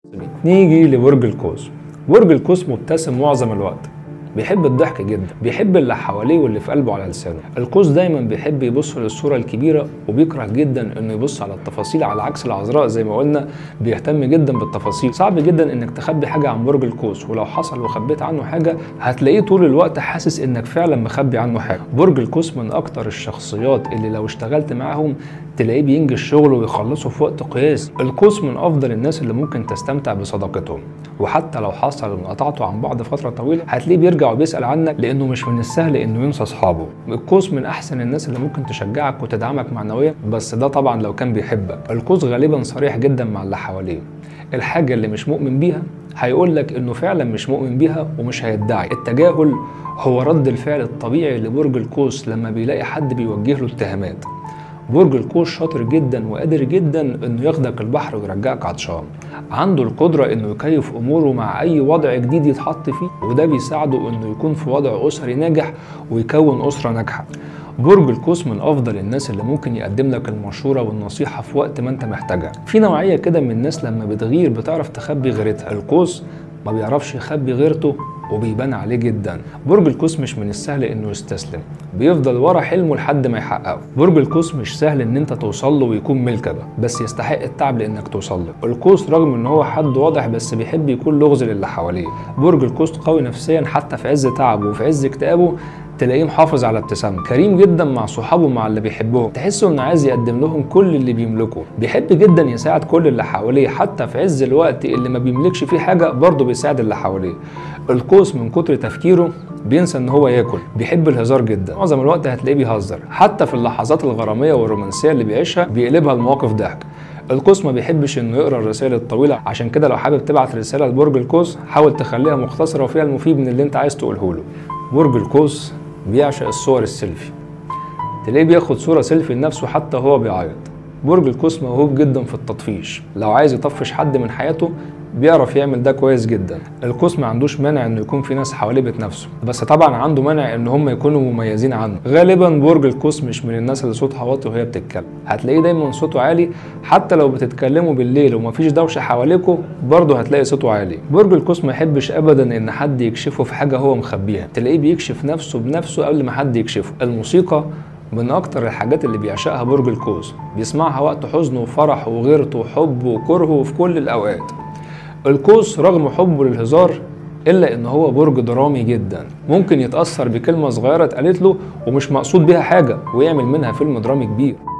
نيجي لبرج القوس برج القوس مبتسم معظم الوقت بيحب الضحك جدا بيحب اللي حواليه واللي في قلبه على لسانه القوس دايما بيحب يبص للصوره الكبيره وبيكره جدا انه يبص على التفاصيل على عكس العذراء زي ما قلنا بيهتم جدا بالتفاصيل صعب جدا انك تخبي حاجه عن برج القوس ولو حصل وخبيت عنه حاجه هتلاقيه طول الوقت حاسس انك فعلا مخبي عنه حاجه برج القوس من اكتر الشخصيات اللي لو اشتغلت معاهم تلاقيه بينجز شغله ويخلصه في وقت قياسي القوس من افضل الناس اللي ممكن تستمتع بصداقتهم وحتى لو حصل انقطعتوا عن بعض فتره طويله هتلاقيه بيرجع وبيسال عنك لانه مش من السهل انه ينسى اصحابه القوس من احسن الناس اللي ممكن تشجعك وتدعمك معنويا بس ده طبعا لو كان بيحبك القوس غالبا صريح جدا مع اللي حواليه الحاجه اللي مش مؤمن بيها هيقول لك انه فعلا مش مؤمن بيها ومش هيدعي التجاهل هو رد الفعل الطبيعي لبرج القوس لما بيلاقي حد بيوجه له اتهامات برج القوس شاطر جدا وقادر جدا انه ياخدك البحر ويرجعك عطشان عنده القدرة انه يكيف اموره مع اي وضع جديد يتحط فيه وده بيساعده انه يكون في وضع اسري ناجح ويكون اسرة ناجحة برج القوس من افضل الناس اللي ممكن يقدم لك المشوره والنصيحه في وقت ما انت محتاجها في نوعيه كده من الناس لما بتغير بتعرف تخبي غيرتها القوس ما بيعرفش يخبي غيرته وبيبان عليه جدا برج القوس مش من السهل انه يستسلم بيفضل ورا حلمه لحد ما يحققه برج القوس مش سهل ان انت توصل له ويكون ملكك بس يستحق التعب لانك توصل له القوس رغم ان هو حد واضح بس بيحب يكون لغز للي حواليه برج القوس قوي نفسيا حتى في عز تعبه وفي عز اكتئابه تلاقيه محافظ على ابتسامته كريم جدا مع صحابه مع اللي بيحبهم تحسه انه عايز يقدم لهم كل اللي بيملكه بيحب جدا يساعد كل اللي حواليه حتى في عز الوقت اللي ما بيملكش فيه حاجه برضه بيساعد اللي حواليه القوس من كتر تفكيره بينسى ان هو ياكل بيحب الهزار جدا معظم الوقت هتلاقيه بيهزر حتى في اللحظات الغراميه والرومانسيه اللي بيعيشها بيقلبها لمواقف ضحك القوس ما بيحبش انه يقرا الرسائل الطويله عشان كده لو حابب تبعت رساله لبرج القوس حاول تخليها مختصره وفيها المفيد من اللي انت عايز تقوله له برج القوس بيعشق الصور السيلفي تلاقيه بياخد صوره سيلفي لنفسه حتى هو بيعيط برج القوس موهوب جدا في التطفيش لو عايز يطفش حد من حياته بيعرف يعمل ده كويس جدا القوس ما عندوش مانع انه يكون في ناس حواليه بتنافسه بس طبعا عنده مانع ان هم يكونوا مميزين عنه غالبا برج القوس مش من الناس اللي صوتها واطي وهي بتتكلم هتلاقيه دايما صوته عالي حتى لو بتتكلموا بالليل ومفيش دوشه حواليكوا برضه هتلاقي صوته عالي برج القوس ما يحبش ابدا ان حد يكشفه في حاجه هو مخبيها تلاقيه بيكشف نفسه بنفسه قبل ما حد يكشفه الموسيقى من اكتر الحاجات اللي بيعشقها برج القوس بيسمعها وقت حزنه وفرحه وغيرته وحبه وكرهه وفي كل الاوقات القوس رغم حبه للهزار الا ان هو برج درامي جدا ممكن يتاثر بكلمه صغيره اتقالت له ومش مقصود بيها حاجه ويعمل منها فيلم درامي كبير